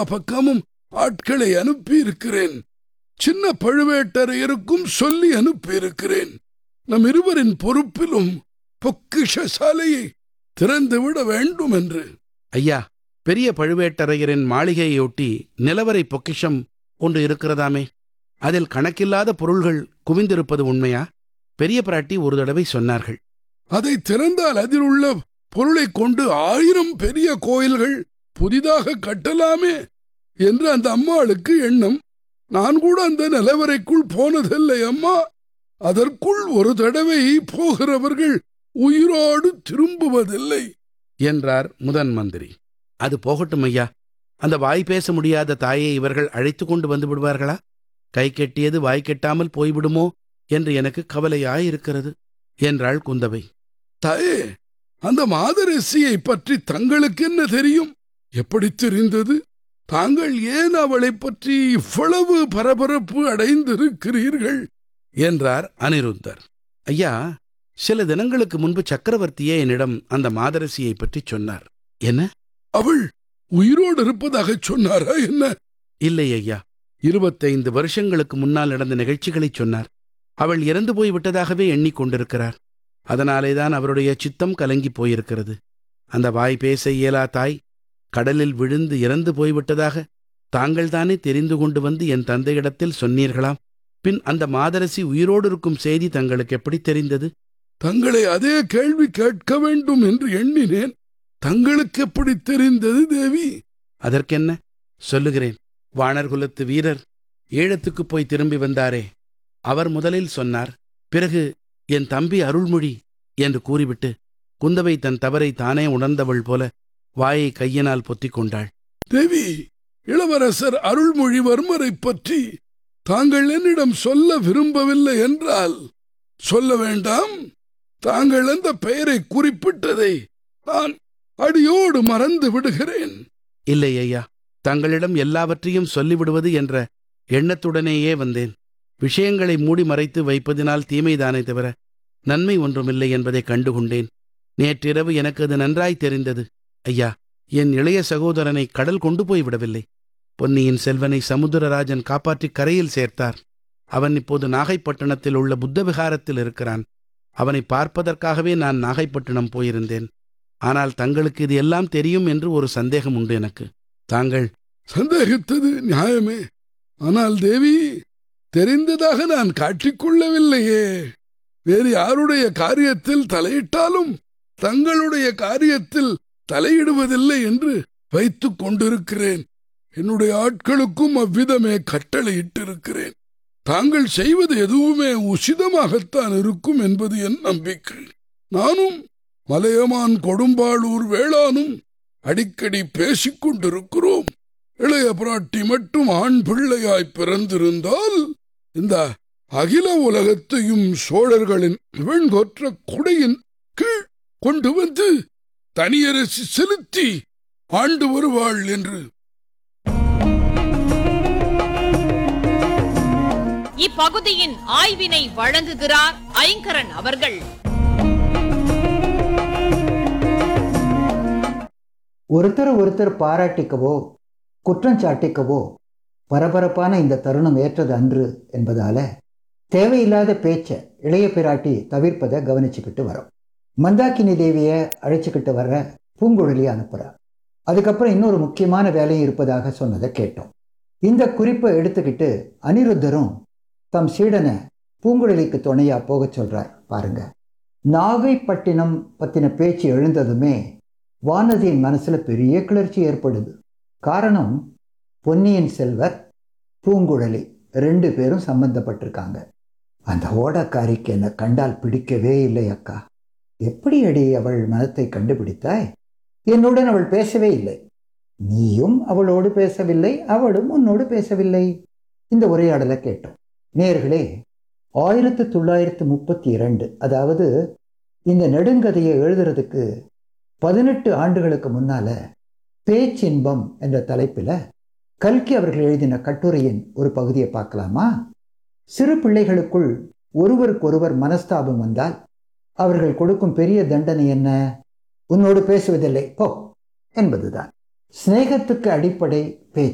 பக்கமும் ஆட்களை அனுப்பியிருக்கிறேன் சின்ன பழுவேட்டரையருக்கும் சொல்லி அனுப்பியிருக்கிறேன் நம் இருவரின் பொறுப்பிலும் பொக்கிஷ சாலையை திறந்துவிட வேண்டும் என்று ஐயா பெரிய பழுவேட்டரையரின் மாளிகையொட்டி நிலவரை பொக்கிஷம் ஒன்று இருக்கிறதாமே அதில் கணக்கில்லாத பொருள்கள் குவிந்திருப்பது உண்மையா பெரிய பிராட்டி ஒரு தடவை சொன்னார்கள் அதை திறந்தால் அதில் உள்ள பொருளைக் கொண்டு ஆயிரம் பெரிய கோயில்கள் புதிதாக கட்டலாமே என்று அந்த அம்மாளுக்கு எண்ணம் நான் கூட அந்த நிலவரைக்குள் போனதில்லை அம்மா அதற்குள் ஒரு தடவை போகிறவர்கள் உயிரோடு திரும்புவதில்லை என்றார் முதன் மந்திரி அது போகட்டும் ஐயா அந்த வாய் பேச முடியாத தாயை இவர்கள் அழைத்து கொண்டு வந்து விடுவார்களா கை கெட்டியது வாய் கெட்டாமல் போய்விடுமோ என்று எனக்கு கவலையாயிருக்கிறது என்றாள் குந்தவை தாயே அந்த மாதரசியை பற்றி தங்களுக்கு என்ன தெரியும் எப்படி தெரிந்தது தாங்கள் ஏன் அவளைப் பற்றி இவ்வளவு பரபரப்பு அடைந்திருக்கிறீர்கள் என்றார் அனிருத்தர் ஐயா சில தினங்களுக்கு முன்பு சக்கரவர்த்தியே என்னிடம் அந்த மாதரசியை பற்றி சொன்னார் என்ன அவள் உயிரோடு இருப்பதாகச் சொன்னாரா என்ன இல்லை ஐயா இருபத்தைந்து வருஷங்களுக்கு முன்னால் நடந்த நிகழ்ச்சிகளைச் சொன்னார் அவள் இறந்து போய் விட்டதாகவே எண்ணிக்கொண்டிருக்கிறார் அதனாலேதான் அவருடைய சித்தம் கலங்கி போயிருக்கிறது அந்த வாய் பேச இயலா தாய் கடலில் விழுந்து இறந்து போய்விட்டதாக தாங்கள்தானே தெரிந்து கொண்டு வந்து என் தந்தையிடத்தில் சொன்னீர்களாம் பின் அந்த மாதரசி உயிரோடு இருக்கும் செய்தி தங்களுக்கு எப்படி தெரிந்தது தங்களை அதே கேள்வி கேட்க வேண்டும் என்று எண்ணினேன் தங்களுக்கு எப்படி தெரிந்தது தேவி அதற்கென்ன சொல்லுகிறேன் வாணர்குலத்து வீரர் ஈழத்துக்குப் போய் திரும்பி வந்தாரே அவர் முதலில் சொன்னார் பிறகு என் தம்பி அருள்மொழி என்று கூறிவிட்டு குந்தவை தன் தவறை தானே உணர்ந்தவள் போல வாயை கையினால் பொத்திக் கொண்டாள் தேவி இளவரசர் அருள்மொழிவர்மரைப் பற்றி தாங்கள் என்னிடம் சொல்ல விரும்பவில்லை என்றால் சொல்ல வேண்டாம் தாங்கள் அந்த பெயரை குறிப்பிட்டதை நான் அடியோடு மறந்து விடுகிறேன் இல்லை ஐயா தங்களிடம் எல்லாவற்றையும் சொல்லிவிடுவது என்ற எண்ணத்துடனேயே வந்தேன் விஷயங்களை மூடி மறைத்து வைப்பதினால் தீமைதானே தவிர நன்மை ஒன்றுமில்லை என்பதை கண்டுகொண்டேன் நேற்றிரவு எனக்கு அது நன்றாய் தெரிந்தது ஐயா என் இளைய சகோதரனை கடல் கொண்டு போய் விடவில்லை பொன்னியின் செல்வனை சமுத்திரராஜன் காப்பாற்றி கரையில் சேர்த்தார் அவன் இப்போது நாகைப்பட்டினத்தில் உள்ள புத்த விகாரத்தில் இருக்கிறான் அவனை பார்ப்பதற்காகவே நான் நாகைப்பட்டினம் போயிருந்தேன் ஆனால் தங்களுக்கு இது எல்லாம் தெரியும் என்று ஒரு சந்தேகம் உண்டு எனக்கு தாங்கள் சந்தேகித்தது நியாயமே ஆனால் தேவி தெரிந்ததாக நான் காட்டிக்கொள்ளவில்லையே வேறு யாருடைய காரியத்தில் தலையிட்டாலும் தங்களுடைய காரியத்தில் தலையிடுவதில்லை என்று வைத்துக் கொண்டிருக்கிறேன் என்னுடைய ஆட்களுக்கும் அவ்விதமே கட்டளையிட்டிருக்கிறேன் தாங்கள் செய்வது எதுவுமே உசிதமாகத்தான் இருக்கும் என்பது என் நம்பிக்கை நானும் மலையமான் கொடும்பாளூர் வேளானும் அடிக்கடி பேசிக் கொண்டிருக்கிறோம் இளைய பிராட்டி மட்டும் ஆண் பிள்ளையாய் பிறந்திருந்தால் இந்த அகில உலகத்தையும் சோழர்களின் வெண்கொற்ற குடையின் கீழ் கொண்டு வந்து தனியரசு செலுத்தி ஆண்டு வருவாள் என்று இப்பகுதியின் ஆய்வினை வழங்குகிறார் ஐங்கரன் அவர்கள் ஒருத்தர் ஒருத்தர் பாராட்டிக்கவோ குற்றஞ்சாட்டிக்கவோ பரபரப்பான இந்த தருணம் ஏற்றது அன்று என்பதால தேவையில்லாத பேச்சை இளைய பிராட்டி தவிர்ப்பதை கவனிச்சுக்கிட்டு வரோம் மந்தாக்கினி தேவியை அழைச்சிக்கிட்டு வர்ற பூங்குழலி அனுப்புறா அதுக்கப்புறம் இன்னொரு முக்கியமான வேலையும் இருப்பதாக சொன்னதை கேட்டோம் இந்த குறிப்பை எடுத்துக்கிட்டு அனிருத்தரும் தம் சீடனை பூங்குழலிக்கு துணையா போகச் சொல்றார் பாருங்க நாகைப்பட்டினம் பத்தின பேச்சு எழுந்ததுமே வானதியின் மனசுல பெரிய கிளர்ச்சி ஏற்படுது காரணம் பொன்னியின் செல்வர் பூங்குழலி ரெண்டு பேரும் சம்பந்தப்பட்டிருக்காங்க அந்த ஓடக்காரிக்கு என்னை கண்டால் பிடிக்கவே இல்லை அக்கா எப்படி அடி அவள் மனத்தை கண்டுபிடித்தாய் என்னுடன் அவள் பேசவே இல்லை நீயும் அவளோடு பேசவில்லை அவளும் உன்னோடு பேசவில்லை இந்த உரையாடலை கேட்டோம் நேர்களே ஆயிரத்து தொள்ளாயிரத்து முப்பத்தி இரண்டு அதாவது இந்த நெடுங்கதையை எழுதுறதுக்கு பதினெட்டு ஆண்டுகளுக்கு முன்னால பேச்சின்பம் என்ற தலைப்பில் கல்கி அவர்கள் எழுதின கட்டுரையின் ஒரு பகுதியை பார்க்கலாமா சிறு பிள்ளைகளுக்குள் ஒருவருக்கொருவர் மனஸ்தாபம் வந்தால் அவர்கள் கொடுக்கும் பெரிய தண்டனை என்ன உன்னோடு பேசுவதில்லை போ என்பதுதான் சிநேகத்துக்கு அடிப்படை பேச்சு